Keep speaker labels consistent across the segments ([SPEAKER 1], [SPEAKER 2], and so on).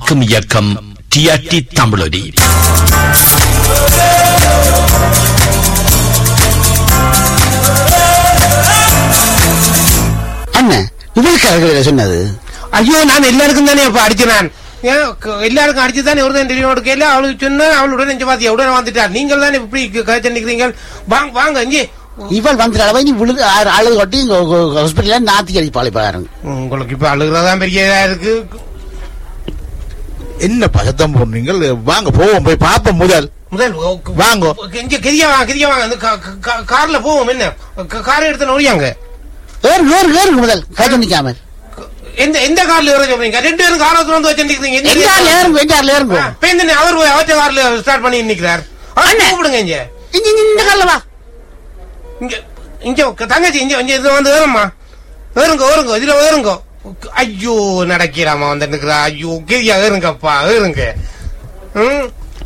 [SPEAKER 1] உருவாக்கும் இயக்கம் டிஆர்டி தமிழொலி
[SPEAKER 2] அண்ணன் இவருக்காக சொன்னது
[SPEAKER 3] ஐயோ நான் எல்லாருக்கும் தானே அப்ப அடிச்சினான் ஏன் க- எல்லாருக்கும் அடிச்சு தானே ஒரு தான் தெரியும் கேள்வி அவளுக்கு சொன்னா அவளோட நெஞ்ச பாத்தியா உடனே வந்துட்டார் நீங்கள் தானே இப்படி கழிச்சு நிக்கிறீங்க வாங்க வாங்க இங்கே
[SPEAKER 2] இவள் வந்துடாத நீ விழுது ஆறு அழுது கொட்டி ஹாஸ்பிட்டல்ல நாத்தி அடிப்பாளி பாருங்க
[SPEAKER 3] உங்களுக்கு இப்ப அழுகுறதா பெரிய இதா இருக்கு
[SPEAKER 4] என்ன பசத்தம் போடுறீங்கள் வாங்க போவோம் போய் பாப்போம் முதல்
[SPEAKER 3] முதல்
[SPEAKER 4] வாங்கோ.
[SPEAKER 3] இங்க கெரியா வாங்க கெரியா வாங்க அந்த கா- கா- கார்ல போவோம் என்ன கா- கார் எடுத்து நோடியாங்க
[SPEAKER 2] ஏறு ஏறு ஏறுங்க முதல் கைத்து நிக்காம
[SPEAKER 3] எந்த எந்த கார்ல ஏற சொல்றீங்க ரெண்டு பேரும் காரை வந்து வச்சிருக்கீங்க
[SPEAKER 2] எங்கால ஏறுங்க எங்கால ஏறுங்க
[SPEAKER 3] பேருந்து அவர் போய் அவற்ற கார்ல ஸ்டார்ட் பண்ணி நிக்கிறார் அவர் கூப்பிடுங்க இங்க
[SPEAKER 2] இங்க இங்க இந்த கால வா
[SPEAKER 3] இங்க இங்க உக்க- தங்கச்சி இங்க இங்க இது வந்து ஏறும்மா ஏறுங்க ஏறுங்க இதுல ஏறுங்க ஐயோ நடக்கிறாமா வந்து நிக்கிறா ஐயோ கேரியா ஏறுங்கப்பா ஏறுங்க ம்.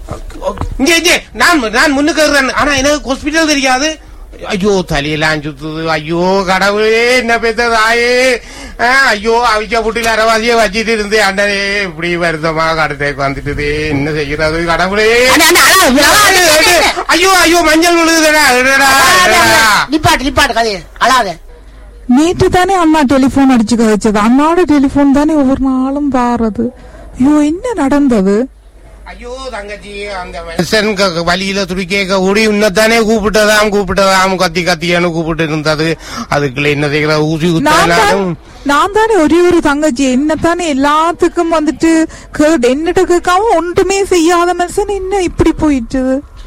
[SPEAKER 3] இங்க இங்க நான் நான் முன்னுக்கு ஏறுறேன் ஆனா எனக்கு ஹாஸ்பிட்டல் தெரியாது ஐயோ தலையெல்லாம் சுத்துது ஐயோ கடவுளே என்ன பேசுறது ஆயே ஆ, ஐயோ அவிச்ச புட்டில அரவாசிய வச்சிட்டு இருந்து அண்ணனே இப்படி வருத்தமா கடத்தைக்கு வந்துட்டுது என்ன செய்யறது கடவுளே
[SPEAKER 2] அண்ணா, அண்ணா, அழாத, அழாத, அழாத.
[SPEAKER 3] ஐயோ ஐயோ மஞ்சள் விழுதுடா விடுடா, விடுடா.
[SPEAKER 2] நிப்பாட்டு நிப்பாட்டு கதையை அழாத
[SPEAKER 5] நேற்று தானே அண்ணா டெலிபோன் அடிச்சு கதைச்சது அண்ணாவோட டெலிபோன் தானே ஒவ்வொரு நாளும் பாடுறது ஐயோ என்ன நடந்தது
[SPEAKER 3] ஐயோ தங்கச்சி அந்த மனுஷன் க- வழியில துடிக்க ஓடி உன்னதானே கூப்பிட்டதாம் கூப்பிட்டதாம் கத்தி கத்தியான்னு கூப்பிட்டு இருந்தது அதுக்குள்ள என்ன செய்யற ஊசி
[SPEAKER 5] நான் தான்
[SPEAKER 3] குத்தாலும்
[SPEAKER 5] நான் தானே ஒரே ஒரு தங்கச்சி என்னத்தானே எல்லாத்துக்கும் வந்துட்டு கேட் என்னட்ட கேட்காம ஒன்றுமே செய்யாத மனுஷன் என்ன இப்படி போயிட்டு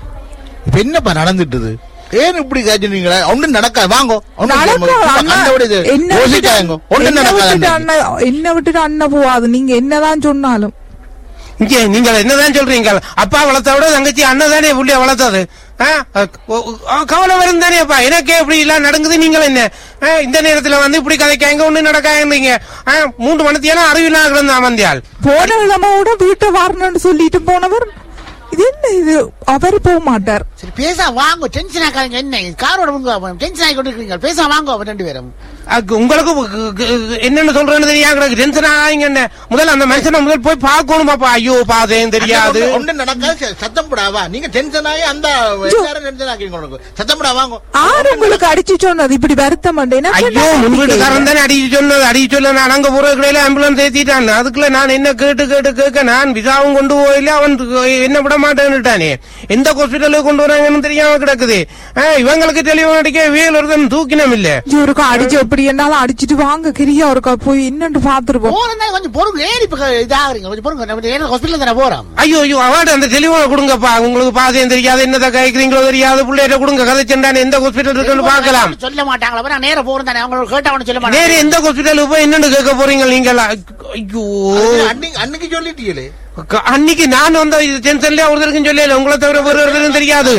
[SPEAKER 4] இப்ப என்னப்பா நடந்துட்டுது ஏன் இப்படி காய்ச்சினீங்களா ஒண்ணும் நடக்காது வாங்க ஒண்ணும்
[SPEAKER 5] நடக்க
[SPEAKER 4] சும்மா
[SPEAKER 5] அண்ணா,
[SPEAKER 4] கண்ட விடுது.
[SPEAKER 5] என்ன
[SPEAKER 4] யோசிக்காதீங்க.
[SPEAKER 5] விட்டுட்டு-
[SPEAKER 4] ஒண்ணும்
[SPEAKER 5] என்ன
[SPEAKER 4] நடக்காது
[SPEAKER 5] விட்டுட்டு
[SPEAKER 4] அன்னைக்கு.
[SPEAKER 5] அண்ணா என்ன விட்டுட்டு அண்ணன் போவாது நீங்க என்னதான் சொன்னாலும்
[SPEAKER 3] இங்க நீங்க என்னதான் சொல்றீங்க அப்பா வளர்த்த விட தங்கச்சி அண்ணன் தானே புள்ளிய வளர்த்தது ஆ? ஒ- ஒ- கவலை வரும் தானே அப்பா எனக்கே இப்படி எல்லாம் நடக்குது நீங்கள் என்ன ஆ, இந்த நேரத்துல வந்து இப்படி கதைக்காங்க ஒண்ணு நடக்காங்க மூன்று மணத்தியெல்லாம் அறிவிலாம் கிடந்தா மந்தியால்
[SPEAKER 5] போன விதமாவோட வீட்டை வாரணும்னு சொல்லிட்டு போனவர் இது என்ன இது அவர் போக மாட்டார்
[SPEAKER 2] சரி பேச வாங்க டென்ஷன் ஆக்காதீங்க என்ன காரோட உங்க டென்ஷன் ஆகி கொண்டு இருக்கீங்க பேச வாங்க அவன் ரெண்டு பேரும்
[SPEAKER 3] அக்கு உங்களுக்கு கு- கு- என்னன்னு சொல்றேன்னு தெரியாது கிடக்கு டென்ஷன் ஆகாங்க என்ன முதல்ல அந்த மனுஷனை முதல் போய் பார்க்கணும் பாப்பா ஐயோ பாதேன் தெரியாது
[SPEAKER 4] ஒண்ணும் ஒண்ணும் நடக்காது ச- சத்தம் போடாவா நீங்க டென்ஷன் ஆகி அந்த எல்லாரும் டென்ஷன் ஆக்கிங்க உனக்கு சத்தம் போடா வாங்க
[SPEAKER 5] ஆறு உங்களுக்கு அடிச்சு சொன்னது இப்படி வருத்தம் பண்ணேன்
[SPEAKER 3] ஐயோ முன் வீட்டுக்காரன் தானே அடிச்சு சொன்னது அடிச்சு சொல்ல நான் அங்க போற கடையில ஆம்புலன்ஸ் ஏத்திட்டான் அதுக்குள்ள நான் என்ன கேட்டு கேட்டு கேட்க நான் விசாவும் கொண்டு போயில அவன் என்ன விட மாட்டேன்னுட்டானே எந்த ஹாஸ்பிட்டலுக்கு கொண்டு வராங்கன்னு தெரியாம கிடக்குது ஆ, இவங்களுக்கு தெளிவு அடிக்க வேல் ஒருத்தன் தூக்கினம் இல்ல
[SPEAKER 5] ஒருக்கா அடிச்சு எப்படி என்னாலும் அடிச்சிட்டு வாங்க கிரியா ஒருக்கா போய் என்னன்னு பாத்துருப்போம்
[SPEAKER 2] போறதா கொஞ்சம் பொறுங்க ஏன் இப்ப இதாகிறீங்க கொஞ்சம் பொறுங்க நம்ம ஏன்னா ஹாஸ்பிட்டல் தானே போறோம்
[SPEAKER 3] ஐயோ ஐயோ அவார்டு அந்த தெளிவான கொடுங்கப்பா உங்களுக்கு பாதையும் தெரியாது என்னதை கேட்கறீங்களோ தெரியாது பிள்ளைகிட்ட கொடுங்க கதைச்சண்டான எந்த ஹாஸ்பிட்டல் இருக்குன்னு பார்க்கலாம்
[SPEAKER 2] சொல்ல மாட்டாங்களா அப்புறம் நேரா போறோம் தானே அவங்க கேட்டா அவனு சொல்ல
[SPEAKER 3] நேரு
[SPEAKER 2] மாட்டாங்க
[SPEAKER 3] எந்த ஹாஸ்பிட்டலுக்கு போய் என்னன்னு கேட்க போறீங்க நீங்கள் ஐயோ
[SPEAKER 4] அன்னைக்கு அன்னைக்கு சொல்லிட்டீங்களே
[SPEAKER 3] க- அன்னைக்கு நான் வந்த டென்ஷன்ல ஒருத்தருக்கும் சொல்லல உங்களை தவிர வேறு ஒருத்தருக்கும் தெரியாது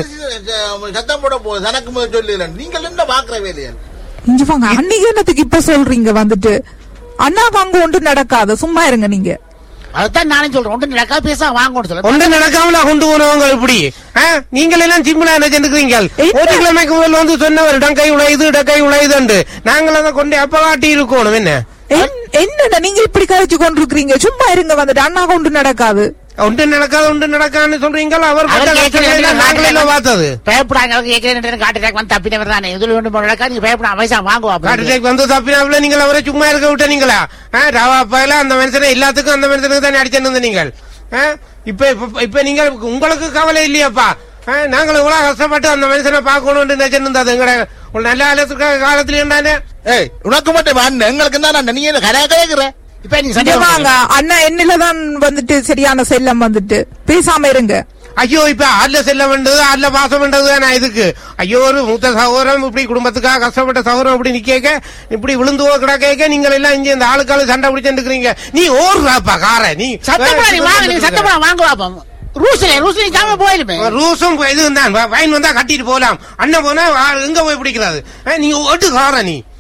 [SPEAKER 4] சத்தம் போட போகுது தனக்கு முதல் சொல்லல நீங்கள் என்ன பாக்குற வேலையா
[SPEAKER 5] இங்க வாங்க அன்னைக்கு என்னத்துக்கு இப்ப சொல்றீங்க வந்துட்டு அண்ணா வாங்க ஒன்று நடக்காது சும்மா இருங்க நீங்க
[SPEAKER 2] அதான் நானே சொல்றேன் ஒன்று நடக்காது பேச வாங்கன்னு சொல்ல
[SPEAKER 3] ஒன்று நடக்காமல கொண்டு போனவங்க இப்படி ஆ? நீங்கள் எல்லாம் சிம்பிளா என்ன செஞ்சுக்கிறீங்க
[SPEAKER 5] என்ன?
[SPEAKER 3] ஒரு கிழமைக்கு முதல்ல வந்து சொன்னவர் டங்கை உழையுது டக்கை உழையுதுண்டு நாங்கள் அதை கொண்டு அப்ப காட்டி இருக்கணும் என்ன
[SPEAKER 5] என்- என்னடா நீங்க இப்படி கழிச்சு கொண்டிருக்கிறீங்க சும்மா இருங்க வந்துட்டு அண்ணா கொண்டு நடக்காது
[SPEAKER 3] ஒன்று நடக்காது ஒன்று நடக்கான்னு சொல்றீங்க அவர்
[SPEAKER 2] அவர்
[SPEAKER 3] பட்ட கஷ்டங்களை
[SPEAKER 2] கேட்கல,
[SPEAKER 3] எல்லாம் நாங்களே எல்லாம் பார்த்தது
[SPEAKER 2] பயப்படாங்க அவங்க ஏற்கனவே காட்டு வந்து தப்பினவர் தானே இதுல ஒன்று நடக்கா நீங்க பயப்படாம வயசா வாங்குவா
[SPEAKER 3] காட்டுக்கு வந்து தப்பினாப்புல நீங்கள் அவரை சும்மா இருக்க விட்ட நீங்களா ஆ, ராவா அப்பாயில அந்த மனுஷனை எல்லாத்துக்கும் அந்த மனுஷனுக்கு தானே அடிச்சிட்டு நீங்கள் ஆ? இப்ப இப்ப- இப்ப நீங்கள் உங்களுக்கு கவலை இல்லையாப்பா ஆ, நாங்கள் இவ்வளவு கஷ்டப்பட்டு அந்த மனுஷனை பார்க்கணும்னு நினைச்சிருந்தது எங்கட ஒரு நல்ல காலத்துக்கு காலத்துல இருந்தானே
[SPEAKER 4] ஏய் உனக்கு மட்டும் அண்ணன் எங்களுக்கு தான் நீ என்ன கரையா கேக்குற
[SPEAKER 2] இப்ப நீ
[SPEAKER 5] இங்க
[SPEAKER 2] சண்டை
[SPEAKER 5] வாங்க அண்ணா என்னிலதான் வந்துட்டு சரியான செல்லம் வந்துட்டு பேசாம இருங்க
[SPEAKER 3] ஐயோ இப்ப ஆள்ல செல்ல வேண்டது ஆள்ல பாசம் வேண்டது நான் இதுக்கு ஐயோ ஒரு மூத்த சகோதரம் இப்படி குடும்பத்துக்காக கஷ்டப்பட்ட சகோதரம் இப்படி நிக்க இப்படி விழுந்து கிடக்க நீங்கள் எல்லாம் இங்க இந்த ஆளுக்கால சண்டை பிடிச்சிட்டு இருக்கிறீங்க நீ ஓடுறாப்பா கார நீ
[SPEAKER 2] சத்தப்படா நீ வாங்க நீ சத்தப்படா வாங்குவா அப்ப ரூஸ்ல ரூஸ்ல நீ காம போயிருமே
[SPEAKER 3] ரூசும் இதுவும் தான் வயன் வந்தா கட்டிட்டு போலாம் அண்ணன் போனா ஆ, எங்க போய் பிடிக்கிறது ஆ, நீ ஓட்டு கார நீ